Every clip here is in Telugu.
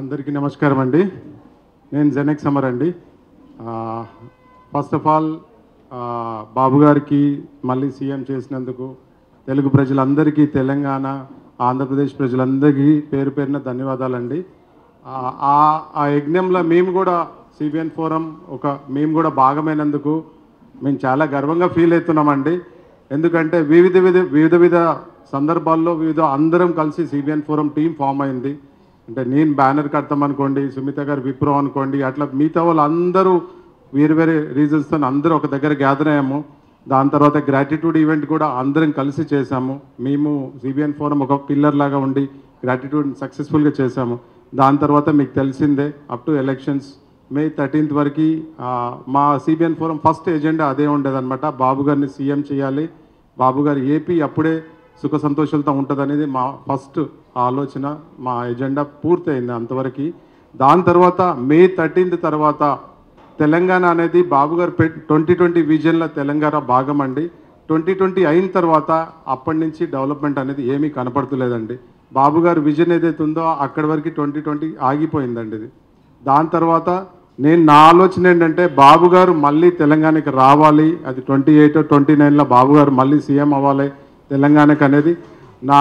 అందరికీ నమస్కారం అండి నేను జెనెక్ సమర్ అండి ఫస్ట్ ఆఫ్ ఆల్ బాబు గారికి మళ్ళీ సీఎం చేసినందుకు తెలుగు ప్రజలందరికీ తెలంగాణ ఆంధ్రప్రదేశ్ ప్రజలందరికీ పేరు పేరున ధన్యవాదాలండి ఆ, ఆ ఆ యజ్ఞంలో మేము కూడా సిబిఎన్ ఫోరం ఒక మేము కూడా భాగమైనందుకు మేము చాలా గర్వంగా ఫీల్ అవుతున్నామండి ఎందుకంటే వివిధ వివిధ వివిధ వివిధ సందర్భాల్లో వివిధ అందరం కలిసి సిబిఎన్ ఫోరం టీం ఫామ్ అయింది అంటే నేను బ్యానర్ కడతాం అనుకోండి సుమిత గారు విప్రో అనుకోండి అట్లా మిగతా వాళ్ళు అందరూ వేరు వేరే రీజన్స్తో అందరూ ఒక దగ్గర గ్యాదర్ అయ్యాము దాని తర్వాత గ్రాటిట్యూడ్ ఈవెంట్ కూడా అందరం కలిసి చేశాము మేము సిబిఎన్ ఫోరం ఒక పిల్లర్ లాగా ఉండి గ్రాటిట్యూడ్ సక్సెస్ఫుల్గా చేశాము దాని తర్వాత మీకు తెలిసిందే up to elections May thirteenth వరకు ఆ, మా సిబిఎన్ ఫోరం ఫస్ట్ ఎజెండా అదే ఉండేదన్నమాట బాబు గారిని సీఎం చేయాలి బాబు గారు ఏపీ అప్పుడే సుఖ సంతోషాలతో ఉంటుంది అనేది మా ఫస్ట్ ఆలోచన మా ఎజెండా పూర్తయింది అంతవరకు దాని తర్వాత మే థర్టీన్త్ తర్వాత తెలంగాణ అనేది బాబు గారు ట్వంటీ ట్వంటీ విజన్లో తెలంగాణ భాగం అండి ట్వంటీ ట్వంటీ అయిన తర్వాత అప్పటి నుంచి డెవలప్మెంట్ అనేది ఏమీ కనపడుతులేదండి బాబు గారు విజన్ ఏదైతే ఉందో అక్కడి వరకు ట్వంటీ ట్వంటీ ఆగిపోయిందండి ఇది దాని తర్వాత నేను నా ఆలోచన ఏంటంటే బాబు గారు మళ్ళీ తెలంగాణకి రావాలి అది ట్వంటీ ఎయిట్ ట్వంటీ నైన్లో బాబు గారు మళ్ళీ సీఎం అవ్వాలి తెలంగాణకి అనేది నా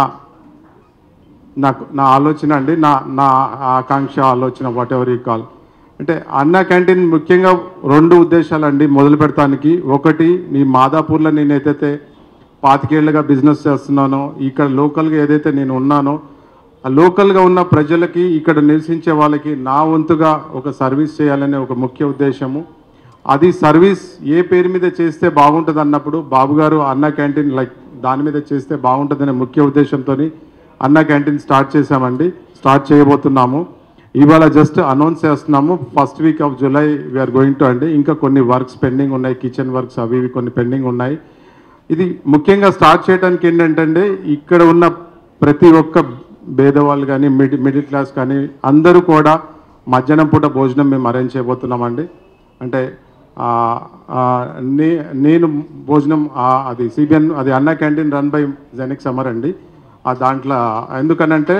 నాకు నా ఆలోచన అండి నా నా ఆకాంక్ష ఆలోచన వాట్ ఎవర్ ఈ కాల్ అంటే అన్న క్యాంటీన్ ముఖ్యంగా రెండు ఉద్దేశాలండి మొదలు పెడతానికి ఒకటి నీ మాదాపూర్లో నేను ఏదైతే పాతికేళ్లుగా బిజినెస్ చేస్తున్నానో ఇక్కడ లోకల్గా ఏదైతే నేను ఉన్నానో ఆ లోకల్గా ఉన్న ప్రజలకి ఇక్కడ నివసించే వాళ్ళకి నా వంతుగా ఒక సర్వీస్ చేయాలనే ఒక ముఖ్య ఉద్దేశము అది సర్వీస్ ఏ పేరు మీద చేస్తే బాగుంటుంది అన్నప్పుడు బాబు గారు అన్న క్యాంటీన్ లైక్ దాని మీద చేస్తే బాగుంటుందనే ముఖ్య ఉద్దేశంతో అన్న క్యాంటీన్ స్టార్ట్ చేశామండి స్టార్ట్ చేయబోతున్నాము ఇవాళ జస్ట్ అనౌన్స్ చేస్తున్నాము first week of July we're going to అండి ఇంకా కొన్ని వర్క్స్ పెండింగ్ ఉన్నాయి కిచెన్ వర్క్స్ అవి ఇవి కొన్ని పెండింగ్ ఉన్నాయి ఇది ముఖ్యంగా స్టార్ట్ చేయడానికి ఏంటంటే ఇక్కడ ఉన్న ప్రతి ఒక్క పేదవాళ్ళు కానీ మిడిల్ మిడిల్ క్లాస్ కానీ అందరూ కూడా మధ్యాహ్నం పూట భోజనం మేము అరేంజ్ చేయబోతున్నామండి అంటే ఆ, ఆ, నే నేను భోజనం ఆ, అది సిబిఎన్ అది అన్న క్యాంటీన్ రన్ బై జెనిక్ సమర్ అండి ఆ దాంట్లో ఎందుకనంటే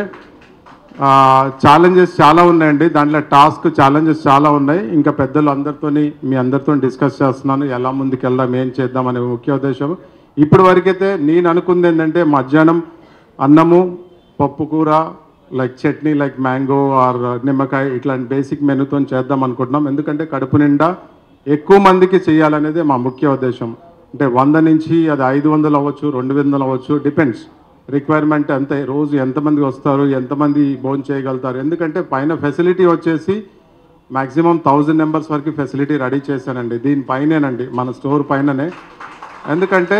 ఛాలెంజెస్ చాలా ఉన్నాయండి దాంట్లో టాస్క్ ఛాలెంజెస్ చాలా ఉన్నాయి ఇంకా పెద్దలు అందరితోని మీ అందరితో డిస్కస్ చేస్తున్నాను ఎలా ముందుకు వెళ్దాం ఏం చేద్దాం అనే ముఖ్య ఉద్దేశం ఇప్పటి వరకైతే నేను అనుకుంది ఏంటంటే మధ్యాహ్నం అన్నము పప్పు కూర like chutney like mango or నిమ్మకాయ ఇట్లాంటి బేసిక్ మెనూతో చేద్దాం అనుకుంటున్నాం ఎందుకంటే కడుపు నిండా ఎక్కువ మందికి చేయాలనేది మా ముఖ్య ఉద్దేశం అంటే వంద నుంచి అది ఐదు వందలు అవ్వచ్చు రెండు వందలు అవ్వచ్చు డిపెండ్స్ రిక్వైర్మెంట్ అంతే రోజు ఎంతమంది వస్తారు ఎంతమంది భోజనం చేయగలుగుతారు ఎందుకంటే పైన ఫెసిలిటీ వచ్చేసి మాక్సిమం థౌజండ్ నెంబర్స్ వరకు ఫెసిలిటీ రెడీ చేశానండి దీనిపైనేనండి మన స్టోర్ పైననే ఎందుకంటే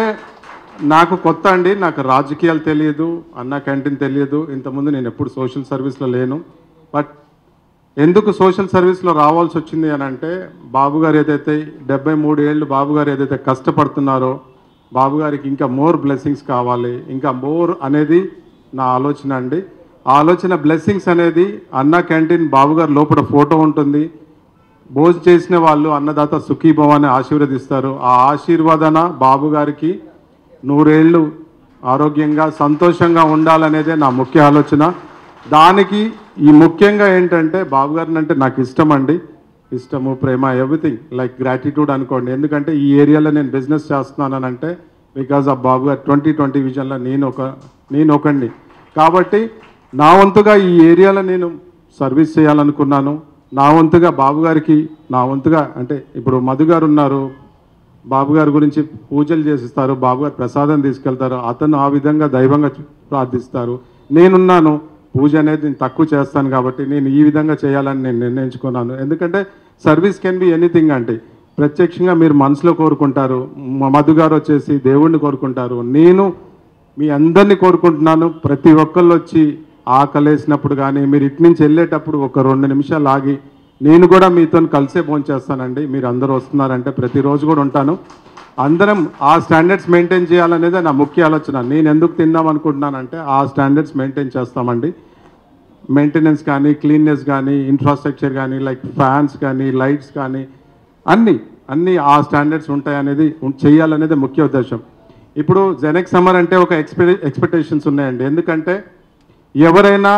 నాకు కొత్త అండి నాకు రాజకీయాలు తెలియదు అన్న క్యాంటీన్ తెలియదు ఇంతకుముందు నేను ఎప్పుడు సోషల్ సర్వీస్లో లేను బట్ ఎందుకు సోషల్ సర్వీస్లో రావాల్సి వచ్చింది అని అంటే బాబు గారు ఏదైతే డెబ్బై మూడు ఏళ్ళు బాబు గారు ఏదైతే కష్టపడుతున్నారో బాబు గారికి ఇంకా మోర్ బ్లెస్సింగ్స్ కావాలి ఇంకా మోర్ అనేది నా ఆలోచన అండి ఆ ఆలోచన బ్లెస్సింగ్స్ అనేది అన్న క్యాంటీన్ బాబు గారు లోపల ఫోటో ఉంటుంది భోజనం చేసిన వాళ్ళు అన్నదాత సుఖీభవ అని ఆశీర్వదిస్తారు ఆ ఆశీర్వాదన బాబు గారికి నూరేళ్ళు ఆరోగ్యంగా సంతోషంగా ఉండాలనేదే నా ముఖ్య ఆలోచన దానికి ఈ ముఖ్యంగా ఏంటంటే బాబు గారిని అంటే నాకు ఇష్టం అండి ఇష్టము ప్రేమ ఎవ్రీథింగ్ లైక్ గ్రాటిట్యూడ్ అనుకోండి ఎందుకంటే ఈ ఏరియాలో నేను బిజినెస్ చేస్తున్నాను అంటే బికాజ్ ఆఫ్ బాబు గారు ట్వంటీ ట్వంటీ విజన్లో నేను ఒక నేను ఒకండి కాబట్టి నా వంతుగా ఈ ఏరియాలో నేను సర్వీస్ చేయాలనుకున్నాను నా వంతుగా బాబు గారికి నా వంతుగా అంటే ఇప్పుడు మధు గారు ఉన్నారు బాబు గారి గురించి పూజలు చేసిస్తారు బాబు గారు ప్రసాదం తీసుకెళ్తారు అతను ఆ విధంగా దైవంగా చూ- ప్రార్థిస్తారు నేనున్నాను పూజ అనేది నేను తక్కువ చేస్తాను కాబట్టి నేను ఈ విధంగా చేయాలని నేను నిర్ణయించుకున్నాను ఎందుకంటే సర్వీస్ కెన్ బి ఎనీథింగ్ అంటే ప్రత్యక్షంగా మీరు మనసులో కోరుకుంటారు మా మధు గారు వచ్చేసి దేవుణ్ణి కోరుకుంటారు నేను మీ అందరినీ కోరుకుంటున్నాను ప్రతి ఒక్కళ్ళు వచ్చి ఆకలేసినప్పుడు కానీ మీరు ఇటు నుంచి వెళ్ళేటప్పుడు ఒక రెండు నిమిషాలు ఆగి నేను కూడా మీతో కలిసే చేస్తానండి మీరు అందరూ వస్తున్నారంటే ప్రతిరోజు కూడా ఉంటాను అందరం ఆ స్టాండర్డ్స్ మెయింటైన్ చేయాలనేదే నా ముఖ్య ఆలోచన నేను ఎందుకు తిందాం అనుకుంటున్నానంటే ఆ స్టాండర్డ్స్ మెయింటైన్ చేస్తామండి మెయింటెనెన్స్ కానీ క్లీన్నెస్ కానీ ఇన్ఫ్రాస్ట్రక్చర్ కానీ లైక్ ఫ్యాన్స్ కానీ లైట్స్ కానీ అన్నీ అన్నీ ఆ స్టాండర్డ్స్ ఉంటాయనేది ఉం- చేయాలనేది ముఖ్య ఉద్దేశం ఇప్పుడు జెనెక్ సమ్మర్ అంటే ఒక ఎక్స్పె ఎక్స్పెక్టేషన్స్ ఉన్నాయండి ఎందుకంటే ఎవరైనా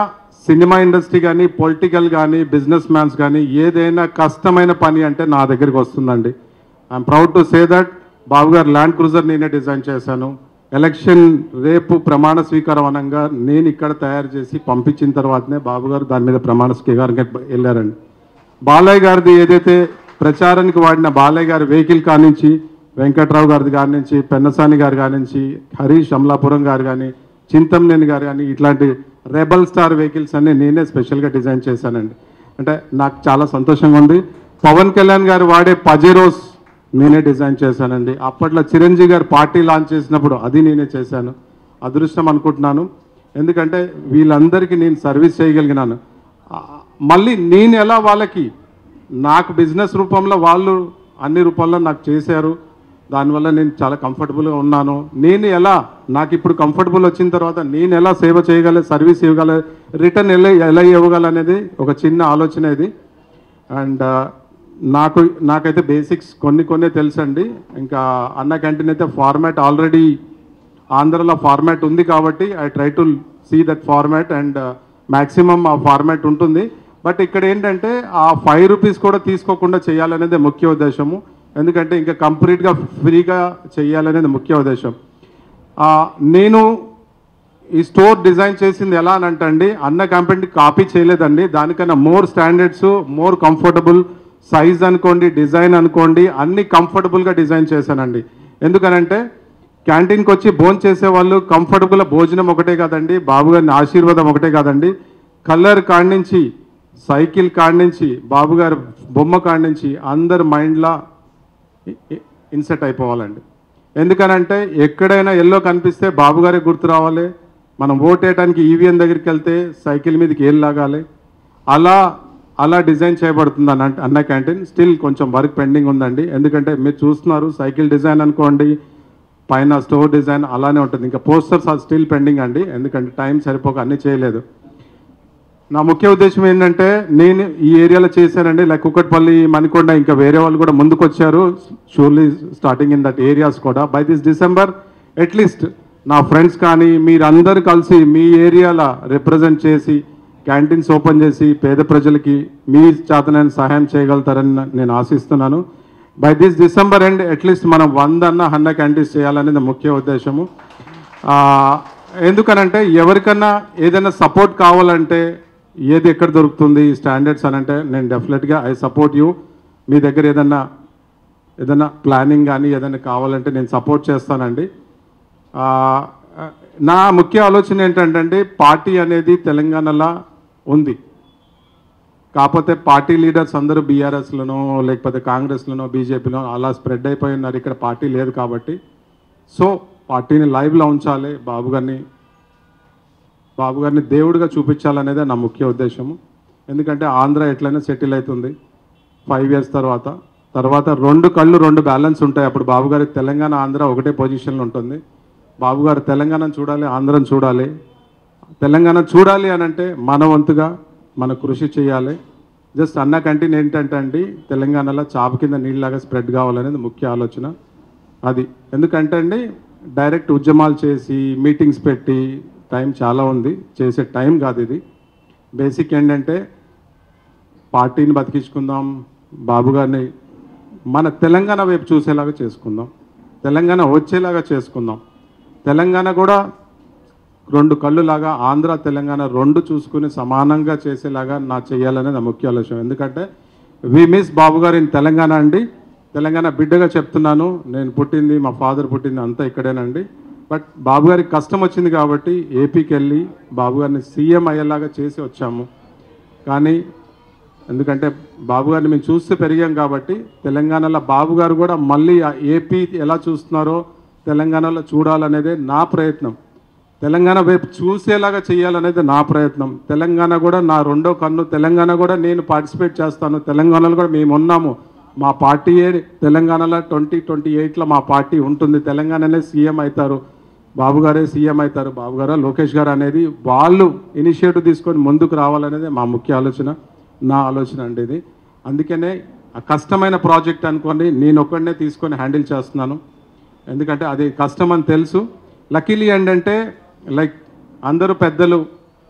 సినిమా ఇండస్ట్రీ కానీ పొలిటికల్ కానీ బిజినెస్ మ్యాన్స్ కానీ ఏదైనా కష్టమైన పని అంటే నా దగ్గరికి వస్తుందండి I'm proud to say that Babu garu land cruiser నేనే డిజైన్ చేశాను ఎలక్షన్ రేపు ప్రమాణ స్వీకారం అనగా నేను ఇక్కడ తయారు చేసి పంపించిన తర్వాతనే బాబు గారు దాని మీద ప్రమాణ స్వీకారానికి వెళ్ళారండి బాలయ్య గారిది ఏదైతే ప్రచారానికి వాడిన బాలయ్య గారి వెహికల్ కానించి వెంకట్రావు గారిది కానించి పెన్నసాని గారు కానించి హరీష్ అమలాపురం గారు కానీ చింతంనేని గారు కానీ ఇట్లాంటి రెబల్ స్టార్ వెహికల్స్ అన్ని నేనే స్పెషల్గా డిజైన్ చేశానండి అంటే నాకు చాలా సంతోషంగా ఉంది పవన్ కళ్యాణ్ గారు వాడే పజెరోస్ నేనే డిజైన్ చేశానండి అప్పట్లో చిరంజీవి గారు పార్టీ లాంచ్ చేసినప్పుడు అది నేనే చేశాను అదృష్టం అనుకుంటున్నాను ఎందుకంటే వీళ్ళందరికీ నేను సర్వీస్ చేయగలిగినాను ఆ, మళ్ళీ నేను ఎలా వాళ్ళకి నాకు బిజినెస్ రూపంలో వాళ్ళు అన్ని రూపంలో నాకు చేశారు దానివల్ల నేను చాలా కంఫర్టబుల్గా ఉన్నాను నేను ఎలా నాకు ఇప్పుడు కంఫర్టబుల్ వచ్చిన తర్వాత నేను ఎలా సేవ చేయగల సర్వీస్ ఇవ్వగల రిటర్న్ ఎలా ఎలా ఇవ్వగల అనేది ఒక చిన్న ఆలోచన ఇది అండ్ నాకు నాకైతే బేసిక్స్ కొన్ని కొన్ని తెలుసండి ఇంకా అన్న క్యాంటీన్ అయితే ఫార్మాట్ ఆల్రెడీ ఆంధ్రలో ఫార్మాట్ ఉంది కాబట్టి I try to see that format and maximum ఆ ఫార్మాట్ ఉంటుంది బట్ ఇక్కడ ఏంటంటే ఆ ఫైవ్ రూపీస్ కూడా తీసుకోకుండా చేయాలనేది ముఖ్య ఉద్దేశము ఎందుకంటే ఇంకా కంప్లీట్గా ఫ్రీగా చేయాలనేది ముఖ్య ఉద్దేశం ఆ, నేను ఈ స్టోర్ డిజైన్ చేసింది ఎలా అని అంటండి అన్న కంపెనీ కాపీ చేయలేదండి దానికన్నా more standards more comfortable size అనుకోండి డిజైన్ అనుకోండి అన్ని కంఫర్టబుల్గా డిజైన్ చేశానండి ఎందుకనంటే క్యాంటీన్కి వచ్చి భోజనం చేసే వాళ్ళు కంఫర్టబుల్ భోజనం ఒకటే కాదండి బాబు గారిని ఆశీర్వాదం ఒకటే కాదండి కలర్ కాడి నుంచి సైకిల్ కాడి నుంచి బాబు గారి బొమ్మ కాడి నుంచి అందరి మైండ్లా ఇన్సెట్ అయిపోవాలండి ఎందుకనంటే ఎక్కడైనా ఎల్లో కనిపిస్తే బాబు గారే గుర్తు రావాలి మనం ఓటేయడానికి ఈవీఎం దగ్గరికి వెళ్తే సైకిల్ మీదకి ఏం లాగాలి అలా అలా డిజైన్ చేయబడుతుంది అన్న అన్న క్యాంటీన్ స్టిల్ కొంచెం వర్క్ పెండింగ్ ఉందండి ఎందుకంటే మీరు చూస్తున్నారు సైకిల్ డిజైన్ అనుకోండి పైన స్టోర్ డిజైన్ అలానే ఉంటుంది ఇంకా పోస్టర్స్ స్టిల్ పెండింగ్ అండి ఎందుకంటే టైం సరిపోక అన్నీ చేయలేదు నా ముఖ్య ఉద్దేశం ఏంటంటే నేను ఈ ఏరియాలో చేశానండి లైక్ కుక్కట్పల్లి మణికొండ ఇంకా వేరే వాళ్ళు కూడా ముందుకు వచ్చారు surely starting in that areas కూడా బై దిస్ డిసెంబర్ అట్లీస్ట్ నా ఫ్రెండ్స్ కానీ మీరందరూ కలిసి మీ ఏరియాలో రిప్రజెంట్ చేసి క్యాంటీన్స్ ఓపెన్ చేసి పేద ప్రజలకి మీ చేతనైన సహాయం చేయగలుగుతారని నేను ఆశిస్తున్నాను by this December end at least మనం వంద అన్న హండ్రె క్యాంటీన్స్ చేయాలనేది ముఖ్య ఉద్దేశము ఆ, ఎందుకనంటే ఎవరికన్నా ఏదైనా సపోర్ట్ కావాలంటే ఏది ఎక్కడ దొరుకుతుంది స్టాండర్డ్స్ అని అంటే నేను డెఫినెట్గా ఐ సపోర్ట్ యూ మీ దగ్గర ఏదన్నా ఏదైనా ప్లానింగ్ కానీ ఏదైనా కావాలంటే నేను సపోర్ట్ చేస్తానండి ఆ, నా ముఖ్య ఆలోచన ఏంటంటే పార్టీ అనేది తెలంగాణలో ఉంది కాకపోతే పార్టీ లీడర్స్ అందరూ బీఆర్ఎస్లోనో లేకపోతే కాంగ్రెస్లోనో బీజేపీలో అలా స్ప్రెడ్ అయిపోయి ఉన్నారు ఇక్కడ పార్టీ లేదు కాబట్టి సో పార్టీని లైవ్లో ఉంచాలి బాబు గారిని బాబు గారిని దేవుడిగా చూపించాలనేదే నా ముఖ్య ఉద్దేశము ఎందుకంటే ఆంధ్ర ఎట్లయినా సెటిల్ అవుతుంది ఫైవ్ ఇయర్స్ తర్వాత తర్వాత రెండు కళ్ళు రెండు బ్యాలెన్స్ ఉంటాయి అప్పుడు బాబు గారి తెలంగాణ ఆంధ్ర ఒకటే పొజిషన్లో ఉంటుంది బాబు గారు తెలంగాణను చూడాలి ఆంధ్రను చూడాలి తెలంగాణ చూడాలి అని అంటే మన వంతుగా మన కృషి చేయాలి జస్ట్ అన్న కంటిన్యూ ఏంటంటే అండి తెలంగాణలో చాప కింద నీళ్ళలాగా స్ప్రెడ్ కావాలనేది ముఖ్య ఆలోచన అది ఎందుకంటే అండి డైరెక్ట్ ఉద్యమాలు చేసి మీటింగ్స్ పెట్టి టైం చాలా ఉంది చేసే టైం కాదు ఇది బేసిక్ ఏంటంటే పార్టీని బతికించుకుందాం బాబు గారిని మన తెలంగాణ వైపు చూసేలాగా చేసుకుందాం తెలంగాణ వచ్చేలాగా చేసుకుందాం తెలంగాణ కూడా రెండు కళ్ళులాగా ఆంధ్ర తెలంగాణ రెండు చూసుకుని సమానంగా చేసేలాగా నా చేయాలనే నా ముఖ్య ఆలోచన ఎందుకంటే వి మిస్ బాబు గారు ఇన్ తెలంగాణ అండి తెలంగాణ బిడ్డగా చెప్తున్నాను నేను పుట్టింది మా ఫాదర్ పుట్టింది అంతా ఇక్కడేనండి బట్ బాబు గారికి కష్టం వచ్చింది కాబట్టి ఏపీకి వెళ్ళి బాబు గారిని సీఎం అయ్యేలాగా చేసి వచ్చాము కానీ ఎందుకంటే బాబు గారిని మేము చూస్తూ పెరిగాం కాబట్టి తెలంగాణలో బాబు గారు కూడా మళ్ళీ ఆ ఏపీ ఎలా చూస్తున్నారో తెలంగాణలో చూడాలనేదే నా ప్రయత్నం తెలంగాణ వైపు చూసేలాగా చేయాలనేది నా ప్రయత్నం తెలంగాణ కూడా నా రెండో కన్ను తెలంగాణ కూడా నేను పార్టిసిపేట్ చేస్తాను తెలంగాణలో కూడా మేము ఉన్నాము మా పార్టీయే తెలంగాణలో ట్వంటీ ట్వంటీ ఎయిట్లో మా పార్టీ ఉంటుంది తెలంగాణనే సీఎం అవుతారు బాబు గారే సీఎం అవుతారు బాబు గారా లోకేష్ గారు అనేది వాళ్ళు ఇనిషియేటివ్ తీసుకొని ముందుకు రావాలనేది మా ముఖ్య ఆలోచన నా ఆలోచన అండి ఇది అందుకనే ఆ కష్టమైన ప్రాజెక్ట్ అనుకోండి నేను ఒక్కడనే తీసుకొని హ్యాండిల్ చేస్తున్నాను ఎందుకంటే అది కష్టం అని తెలుసు లక్కీలీ ఏంటంటే లైక్ అందరూ పెద్దలు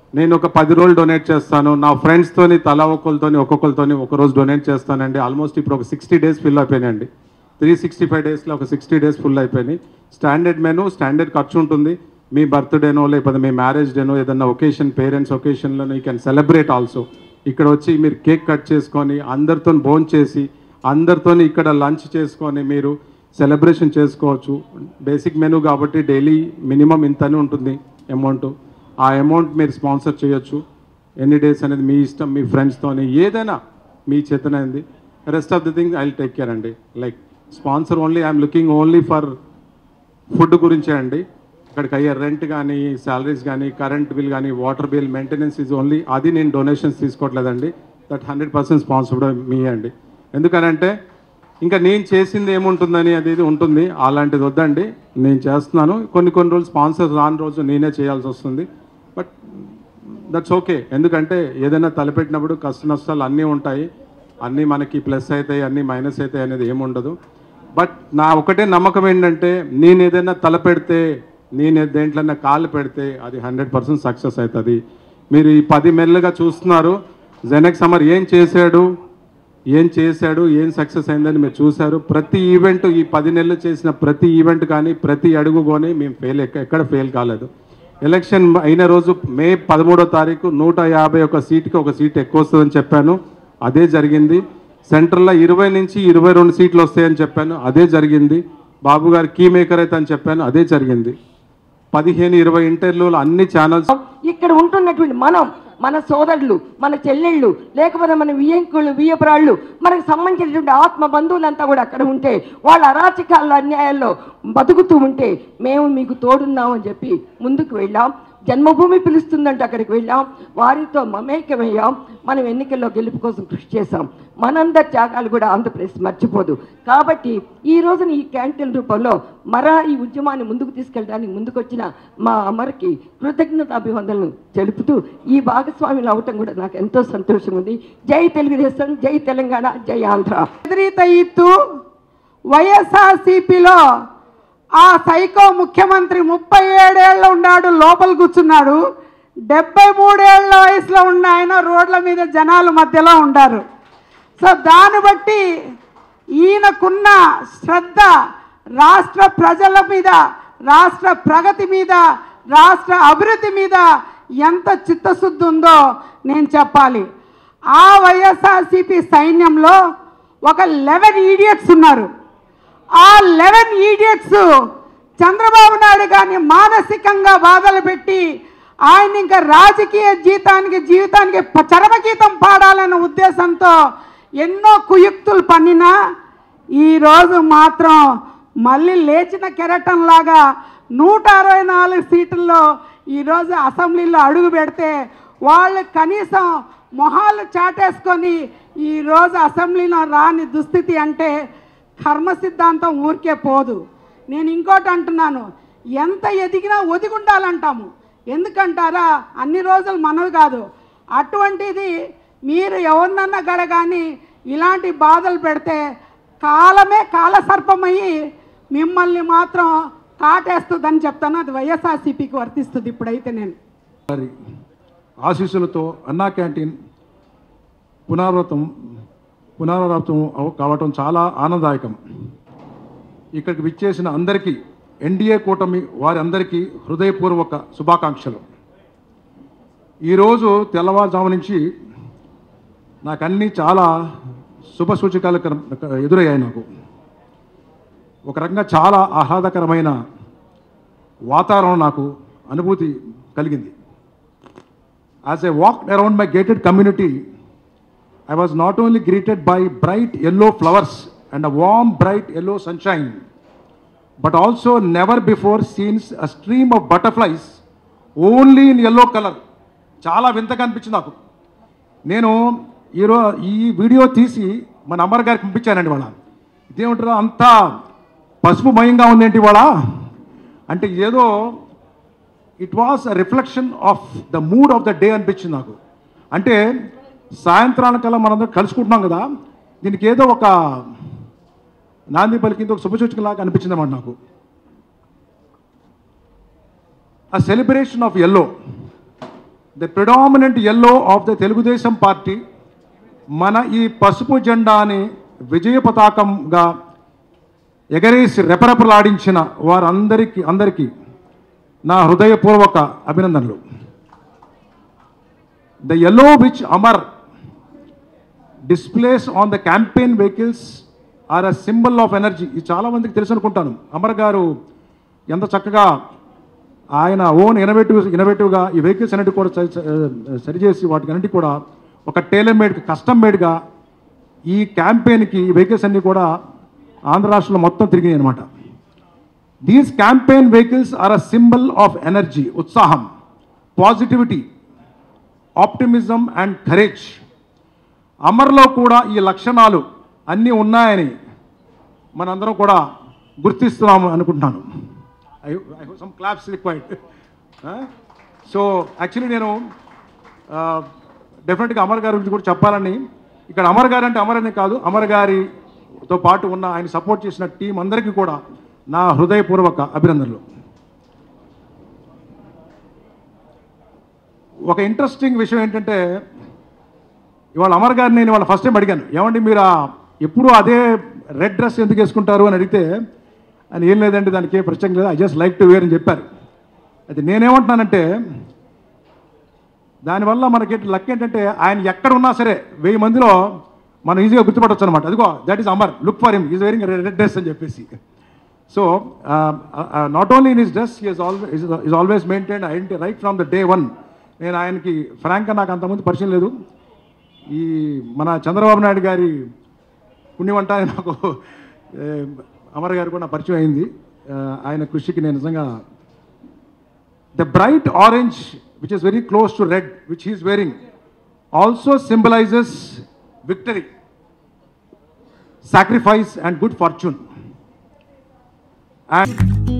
నేను ఒక పది రోజులు డొనేట్ చేస్తాను నా ఫ్రెండ్స్తోని తలా ఒక్కొక్కరితోని ఒక్కొక్కరితోని ఒక రోజు డొనేట్ చేస్తానండి ఆల్మోస్ట్ ఇప్పుడు ఒక సిక్స్టీ డేస్ ఫిల్ అయిపోయినాయండి త్రీ సిక్స్టీ ఫైవ్ డేస్లో ఒక సిక్స్టీ డేస్ ఫుల్ అయిపోయినాయి స్టాండర్డ్ మెను స్టాండర్డ్ ఖర్చు ఉంటుంది మీ బర్త్డేనో లేకపోతే మీ మ్యారేజ్ డేనో ఏదన్నా ఒకేషన్ పేరెంట్స్ ఒకేషన్లో యూ కెన్ సెలబ్రేట్ ఆల్సో ఇక్కడ వచ్చి మీరు కేక్ కట్ చేసుకొని అందరితో భోన్ చేసి అందరితో ఇక్కడ లంచ్ చేసుకొని మీరు సెలబ్రేషన్ చేసుకోవచ్చు బేసిక్ మెనూ కాబట్టి డైలీ మినిమం ఇంతనే ఉంటుంది అమౌంట్ ఆ అమౌంట్ మీరు స్పాన్సర్ చేయొచ్చు ఎన్ని డేస్ అనేది మీ ఇష్టం మీ ఫ్రెండ్స్తోని ఏదైనా మీ చేతనైంది rest of the thing I take care అండి like sponsor only I'm looking only for food గురించే అండి ఇక్కడికి అయ్యే రెంట్ కానీ శాలరీస్ కానీ కరెంట్ బిల్ కానీ water bill maintenance is only అది నేను డొనేషన్స్ తీసుకోవట్లేదండి దట్ హండ్రెడ్ పర్సెంట్ స్పాన్సర్డ్ మీ అండి ఎందుకనంటే ఇంకా నేను చేసింది ఏముంటుందని అది ఇది ఉంటుంది అలాంటిది వద్దండి నేను చేస్తున్నాను కొన్ని కొన్ని రోజులు స్పాన్సర్ రాని రోజు నేనే చేయాల్సి వస్తుంది బట్ దట్స్ ఓకే ఎందుకంటే ఏదైనా తలపెట్టినప్పుడు కష్ట నష్టాలు అన్నీ ఉంటాయి అన్నీ మనకి ప్లస్ అవుతాయి అన్నీ మైనస్ అవుతాయి అనేది ఏముండదు బట్ నా ఒకటే నమ్మకం ఏంటంటే నేను ఏదైనా తలపెడితే నేను దేంట్లన్నా కాలు పెడితే అది హండ్రెడ్ పర్సెంట్ సక్సెస్ అవుతుంది మీరు ఈ పది మెల్లగా చూస్తున్నారు జెనక్ సమర్ ఏం చేశాడు ఏం చేశాడు ఏం సక్సెస్ అయిందని మీరు చూశారు ప్రతి ఈవెంట్ ఈ పది నెలలు చేసిన ప్రతి ఈవెంట్ కానీ ప్రతి అడుగు కానీ మేము ఫెయిల్ ఎక్కడ ఫెయిల్ కాలేదు ఎలక్షన్ అయిన రోజు మే పదమూడో తారీఖు నూట యాభై ఒక సీట్కి ఒక సీట్ ఎక్కువ వస్తుందని చెప్పాను అదే జరిగింది సెంట్రల్లో ఇరవై నుంచి ఇరవై రెండు సీట్లు వస్తాయని చెప్పాను అదే జరిగింది బాబు గారు కీ మేకర్ అయితే అని చెప్పాను అదే జరిగింది పదిహేను ఇరవై ఇంటర్వ్యూలు అన్ని ఛానల్స్ ఇక్కడ ఉంటున్నటువంటి మనం మన సోదరులు మన చెల్లెళ్ళు లేకపోతే మన వియ్యంకులు వియ్యపురాళ్ళు మనకు సంబంధించినటువంటి ఆత్మ బంధువులంతా కూడా అక్కడ ఉంటే వాళ్ళ అరాచకాల అన్యాయాల్లో బతుకుతూ ఉంటే మేము మీకు తోడున్నామని చెప్పి ముందుకు వెళ్ళాం జన్మభూమి పిలుస్తుందంటే అక్కడికి వెళ్ళాం వారితో మమేకమయ్యాం మనం ఎన్నికల్లో గెలుపు కోసం కృషి చేశాం మనందరి త్యాగాలు కూడా ఆంధ్రప్రదేశ్ మర్చిపోదు కాబట్టి ఈ రోజున ఈ క్యాంటీన్ రూపంలో మరా ఈ ఉద్యమాన్ని ముందుకు తీసుకెళ్ళడానికి ముందుకొచ్చిన మా అమర్కి కృతజ్ఞత అభివందనలు తెలుపుతూ ఈ భాగస్వాములు అవటం కూడా నాకు ఎంతో సంతోషం ఉంది జై తెలుగుదేశం జై తెలంగాణ జై ఆంధ్ర ఎదురీత ఇత్తు వైఎస్ఆర్సీపీలో ఆ సైకో ముఖ్యమంత్రి ముప్పై ఏడేళ్ళు ఉన్నాడు లోపల కూర్చున్నాడు డెబ్బై మూడేళ్ల వయసులో ఉన్న ఆయన రోడ్ల మీద జనాల మధ్యలో ఉండారు సో దాన్ని బట్టి ఈయనకున్న శ్రద్ధ రాష్ట్ర ప్రజల మీద రాష్ట్ర ప్రగతి మీద రాష్ట్ర అభివృద్ధి మీద ఎంత చిత్తశుద్ధి ఉందో నేను చెప్పాలి ఆ వైఎస్ఆర్సీపీ సైన్యంలో ఒక లెవెన్ ఈడియట్స్ ఉన్నారు ఆ లెవెన్ ఈడియట్స్ చంద్రబాబు నాయుడు గారిని మానసికంగా బాధలు పెట్టి ఆయన ఇంకా రాజకీయ జీతానికి జీవితానికి ప- చరమగీతం పాడాలనే ఉద్దేశంతో ఎన్నో కుయుక్తులు పన్నినా ఈరోజు మాత్రం మళ్ళీ లేచిన కెరటంలాగా నూట అరవై నాలుగు సీట్ల్లో ఈరోజు అసెంబ్లీలో అడుగు పెడితే వాళ్ళు కనీసం మొహాలు చాటేసుకొని ఈరోజు అసెంబ్లీలో రాని దుస్థితి అంటే కర్మ సిద్ధాంతం ఊరికే పోదు నేను ఇంకోటి అంటున్నాను ఎంత ఎదిగినా ఒదిగుండాలంటాము ఎందుకంటారా అన్ని రోజులు మనవి కాదు అటువంటిది మీరు ఎవరినన్నా గడ కానీ ఇలాంటి బాధలు పెడితే కాలమే కాలసర్పమయ్యి మిమ్మల్ని మాత్రం కాటేస్తుందని చెప్తాను అది వైఎస్ఆర్సీపీకి వర్తిస్తుంది ఇప్పుడైతే నేను వారి ఆశీస్సులతో అన్నా క్యాంటీన్ పునరావృతం పునరావృతం అవ- కావటం చాలా ఆనందదాయకం ఇక్కడికి విచ్చేసిన అందరికీ ఎన్డీఏ కూటమి వారి అందరికీ హృదయపూర్వక శుభాకాంక్షలు ఈరోజు తెల్లవారుజాము నుంచి నాకు అన్నీ చాలా శుభ సూచకాలు కన- ఎదురయ్యాయి నాకు ఒక రకంగా చాలా ఆహ్లాదకరమైన వాతావరణం నాకు అనుభూతి కలిగింది As I walked around my gated community, I was not only greeted by bright yellow flowers and a warm, bright yellow sunshine, but also never before seen a stream of butterflies only in yellow color. చాలా వింతగా అనిపించింది నాకు నేను ఈరో ఈ వీడియో తీసి మా నంబర్ గారికి పంపించానండి వాళ్ళ ఇదేమంటారు అంతా పసుపు మయంగా ఉందేంటి వాళ్ళ అంటే ఏదో it was a reflection of the mood of the day అనిపించింది నాకు అంటే సాయంత్రానికల్లా మనందరం కలుసుకుంటున్నాం కదా దీనికి ఏదో ఒక నాంది పలికింది ఒక శుభసూచకలాగా అనిపించింది అన్నమాట నాకు ఆ celebration of yellow the predominant yellow of the Telugu Desam party మన ఈ పసుపు జెండాని విజయ పతాకంగా ఎగరేసి రెపరెపలాడించిన వారందరికీ అందరికీ నా హృదయపూర్వక అభినందనలు the yellow which Amar displays on the campaign vehicles are a symbol of energy ఇది చాలా మందికి తెలుసు అనుకుంటాను అమర్ గారు ఎంత చక్కగా ఆయన ఓన్ ఇన్నోవేటివ్ ఇన్నోవేటివ్గా ఈ వెహికల్స్ అన్నిటి కూడా సరి- సరి- సరిచేసి వాటికి అన్నిటి కూడా ఒక టైలర్ మేడ్ కస్టమ్ మేడ్గా ఈ క్యాంపెయిన్కి ఈ వెహికల్స్ అన్నీ కూడా ఆంధ్ర రాష్ట్రంలో మొత్తం తిరిగినాయి అనమాట these campaign vehicles are a symbol of energy ఉత్సాహం పాజిటివిటీ ఆప్టిమిజం అండ్ కరేజ్ అమర్లో కూడా ఈ లక్షణాలు అన్నీ ఉన్నాయని మనందరం కూడా గుర్తిస్తున్నాము అనుకుంటున్నాను I I some claps required so actually నేను డెఫినెట్గా అమర్ గారి గురించి కూడా చెప్పాలని ఇక్కడ అమర్ గారు అంటే అమర్ అనే కాదు అమర్ గారితో పాటు ఉన్న ఆయన సపోర్ట్ చేసిన టీం అందరికీ కూడా నా హృదయపూర్వక అభినందనలు ఒక ఇంట్రెస్టింగ్ విషయం ఏంటంటే ఇవాళ అమర్ గారిని నేను వాళ్ళ ఫస్ట్ టైం అడిగాను ఏమండి మీరు ఆ ఎప్పుడూ అదే రెడ్ డ్రెస్ ఎందుకు వేసుకుంటారు అని అడిగితే అని ఏం లేదండి దానికి ఏ ప్రశ్న లేదు I just like to wear అని చెప్పారు అయితే నేనేమంటున్నానంటే దానివల్ల మనకి లక్ ఏంటంటే ఆయన ఎక్కడ ఉన్నా సరే వెయ్యి మందిలో మనం ఈజీగా గుర్తుపట్టవచ్చు అనమాట అదిగో that is Amar look for him is wearing red dress అని చెప్పేసి so not only in is dress is always is always maintain identity right from the day one నేను ఆయనకి ఫ్రాంక్గా నాకు అంతకుముందు పరిచయం లేదు ఈ మన చంద్రబాబు నాయుడు గారి పుణ్యమంట నాకు ఏ, అమర్ గారు కూడా నా పరిచయం అయింది ఆ, ఆయన కృషికి నేను నిజంగా the bright orange which is very close to red which he's wearing also symbolizes victory sacrifice and good fortune and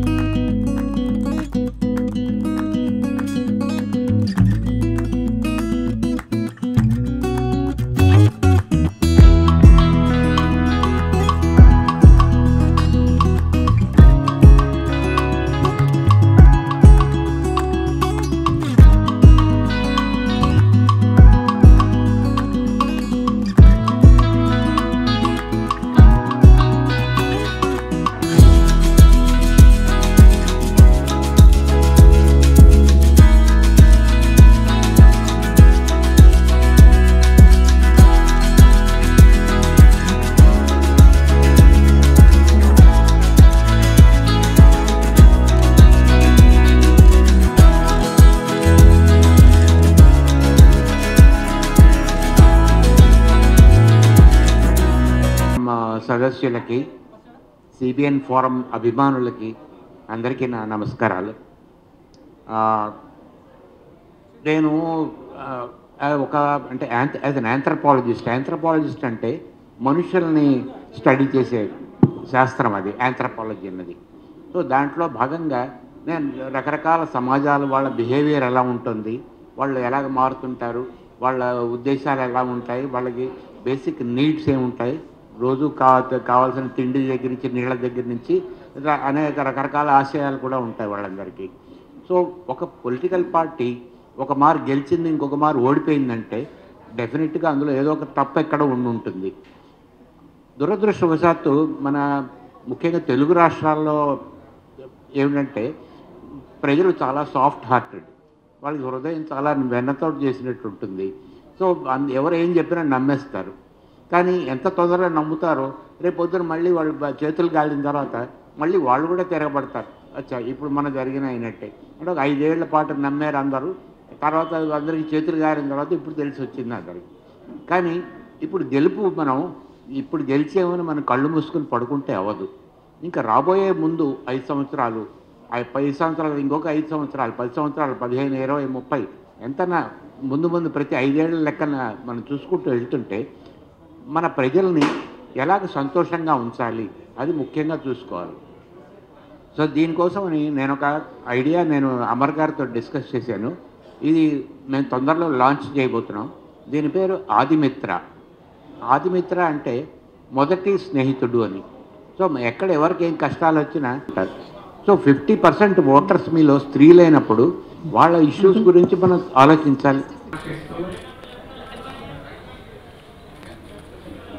మా సదస్సులకి సిబిఎన్ ఫోరం అభిమానులకి అందరికీ నా నమస్కారాలు ఆ, నేను ఆ, ఆ, ఒక అంటే యాజ్ అన్ ఆంథ్రపాలజిస్ట్ ఆంథ్రపాలజిస్ట్ అంటే మనుషుల్ని స్టడీ చేసే శాస్త్రం అది ఆంథ్రపాలజీ అన్నది సో దాంట్లో భాగంగా నేను రకరకాల సమాజాలు వాళ్ళ బిహేవియర్ ఎలా ఉంటుంది వాళ్ళు ఎలాగ మారుతుంటారు వాళ్ళ ఉద్దేశాలు ఎలా ఉంటాయి వాళ్ళకి బేసిక్ నీడ్స్ ఏముంటాయి రోజు కా కావాల్సిన తిండి దగ్గర నుంచి నీళ్ళ దగ్గర నుంచి ర- అనేక రకరకాల ఆశయాలు కూడా ఉంటాయి వాళ్ళందరికీ సో ఒక పొలిటికల్ పార్టీ ఒక మారు గెలిచింది ఇంకొక మారు ఓడిపోయిందంటే డెఫినెట్గా అందులో ఏదో ఒక తప్పు ఎక్కడ ఉండి ఉంటుంది దురదృష్టవశాత్తు మన ముఖ్యంగా తెలుగు రాష్ట్రాల్లో ఏమిటంటే ప్రజలు చాలా సాఫ్ట్ హార్టెడ్ వాళ్ళకి హృదయం చాలా వెన్నతో చేసినట్టు ఉంటుంది సో అన్- ఎవరు ఏం చెప్పినా నమ్మేస్తారు కానీ ఎంత తొందరగా నమ్ముతారో రేపు పొద్దున మళ్ళీ వాళ్ళు బ- చేతులు గాలిన తర్వాత మళ్ళీ వాళ్ళు కూడా తిరగబడతారు అచ్చా ఇప్పుడు మన జరిగిన అయినట్టే అంటే ఒక ఐదేళ్ల పాటు నమ్మారు అందరూ తర్వాత అందరికీ చేతులు గారిన తర్వాత ఇప్పుడు తెలిసి వచ్చింది అందరికి కానీ ఇప్పుడు గెలుపు మనం ఇప్పుడు గెలిచేమని మనం కళ్ళు మూసుకొని పడుకుంటే అవ్వదు ఇంకా రాబోయే ముందు ఐదు సంవత్సరాలు ఆ పది సంవత్సరాలు ఇంకొక ఐదు సంవత్సరాలు పది సంవత్సరాలు పదిహేను ఇరవై ముప్పై ఎంతనా ముందు ముందు ప్రతి ఐదేళ్ల లెక్కన మనం చూసుకుంటూ వెళ్తుంటే మన ప్రజల్ని ఎలాగ సంతోషంగా ఉంచాలి అది ముఖ్యంగా చూసుకోవాలి సో దీనికోసమని నేను ఒక ఐడియా నేను అమర్ గారితో డిస్కస్ చేశాను ఇది మేము తొందరలో లాంచ్ చేయబోతున్నాం దీని పేరు ఆదిమిత్ర ఆదిమిత్ర అంటే మొదటి స్నేహితుడు అని సో ఎక్కడ ఎవరికి ఏం కష్టాలు వచ్చినా ఉంటారు. సో ఫిఫ్టీ పర్సెంట్ ఓటర్స్ మీలో స్త్రీలైనప్పుడు వాళ్ళ ఇష్యూస్ గురించి మనం ఆలోచించాలి